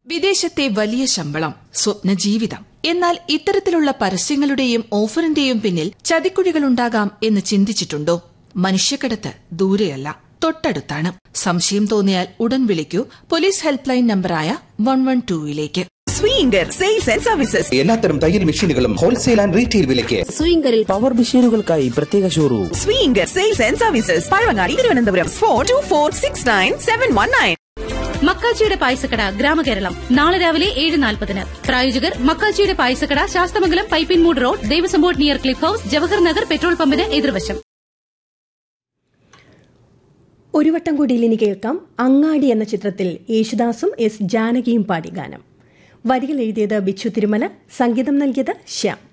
വിദേശത്തെ വലിയ ശമ്പളം സ്വപ്ന ജീവിതം എന്നാൽ ഇത്തരത്തിലുള്ള പരസ്യങ്ങളുടെയും ഓഫറിന്റെയും പിന്നിൽ ചതിക്കുഴികളുണ്ടാകാം എന്ന് ചിന്തിച്ചിട്ടുണ്ടോ മനുഷ്യക്കടത്ത് ദൂരെയല്ല തൊട്ടടുത്താണ് സംശയം തോന്നിയാൽ ഉടൻ വിളിക്കൂ പോലീസ് ഹെൽപ്പ് ലൈൻ നമ്പറായ വൺ വൺ ടൂയിലേക്ക് സ്വീങ്കർ സെയിൽസ് ആൻഡ് സർവീസസ് എല്ലാത്തരം തയ്യൽ മെഷീനുകളും ഹോൾസെയിൽ ആൻഡ് റീറ്റെയിൽ വിലയ്ക്ക് സ്വിംഗറിൽ പവർ മെഷീനുകൾക്കായി പ്രത്യേക showroom Swinger sales and services Pazhavangadi Thiruvananthapuram four two four six nine seven one nine മക്കാച്ചിയുടെ പായസക്കട ഗ്രാമകേരളം നാളെ രാവിലെ ഏഴ് നാൽപ്പതിന് പ്രായോജകർ മക്കാച്ചിയുടെ പായസക്കട Sasthamangalam Pipinmoodu road Devaswom board near Cliff House Jawahar Nagar petrol പമ്പിന് എതിർവശം ഒരു വട്ടം കൂടി ഇനി കേൾക്കാം അങ്ങാടി എന്ന ചിത്രത്തിൽ യേശുദാസും എസ് ജാനകിയും പാടി ഗാനം വരികൾ എഴുതിയത് ബിച്ചു തിരുമല സംഗീതം നൽകിയത് ശ്യാം